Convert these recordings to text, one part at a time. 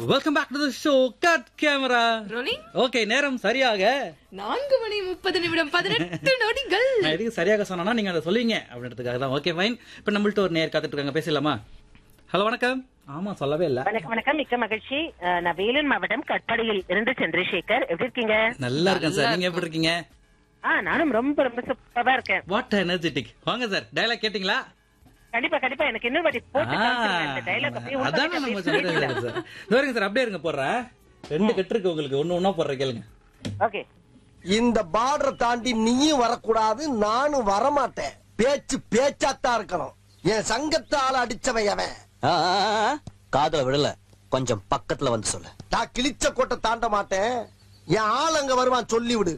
Welcome back to the show cut camera rolling okay நேரம் சரியாக நான்கு மணி முப்பது நிமிடம் பதினெட்டு நொடிகள் நான் எதுக்கு சரியாக சொன்னா நீங்க அதை சொல்லுவீங்க அப்படின்றதுக்காக தான் ஓகே ஃபைன் இப்போ நம்மள்ட்ட ஒரு நேர் காத்துட்டு இருக்காங்க பேசலாமா ஹலோ வணக்கம் ஆமா சொல்லவே இல்ல வணக்கம் வணக்கம் மிக்க மகிழ்ச்சி அஹ், நான் வேலூர் மாவட்டம் கட்பாடியில் இருந்து சந்திரசேகர் எப்படி இருக்கீங்க நல்லா இருக்கேன் சார் நீங்க எப்படி இருக்கீங்க ஆ நானும் ரொம்ப ரொம்ப சூப்பரா இருக்கேன் வாட் எனர்ஜெட்டிக் வாங்க சார் டயலாக் கேட்டிங்களா கண்டிப்பா கண்டிப்பா எனக்கு இன்னொரு வாட்டி போட்டு காமிச்சிருங்க. இந்த dialogue அப்படியே உள்பட அதான் நம்ம அப்படியே சொல்றது சொல்லிடுங்க. சார் இதோ இருங்க சார் அப்படியே இருங்க போடுறேன் ரெண்டு கட்டு இருக்கு உங்களுக்கு ஒண்ணு ஒண்ணா போடுற கேளுங்க ஓகே இந்த பார்டரை தாண்டி நீயும் வரக்கூடாது நானும் வரமாட்டேன் பேச்சு பேச்சாத்தான் இருக்கணும் என் சங்கத்தால அடிச்சவன் அவன் ஆ, ஆ, ஆ, காதுல விடல கொஞ்சம் பக்கத்துல வந்து சொல்லு நான் கிழிச்ச கோட்டை தாண்ட மாட்டேன் என் ஆள் அங்க வருவான் சொல்லி விடு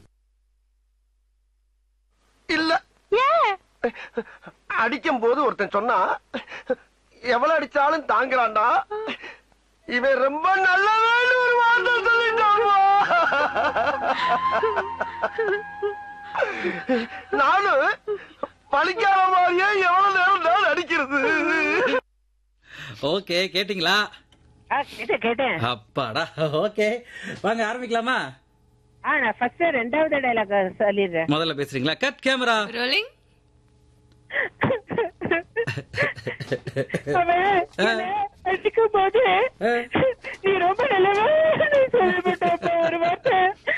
இல்ல அடிக்கும் போது ஒருத்தன் சொன்னா எவ்வளவு அடிச்சாலும் தாங்குறான்டா இவன் ரொம்ப நல்லவன் ஒரு வார்த்தை சொல்லிட்டாமா நானும் பழிக்காத மாதிரியே எவ்வளவு நேரம் நான் அடிக்கிறது ஓகே கேட்டிங்களா ஆ கேட்டேன் கேட்டேன் அப்பாடா ஓகே வாங்க ஆரம்பிக்கலாமா ஆ நான் ஃபர்ஸ்ட் ரெண்டாவது டைலாக் சொல்லிடுறேன் முதல்ல பேசுறீங்களா கட் கேமரா ரோலிங் அவன் என்னை அடிக்கும் போது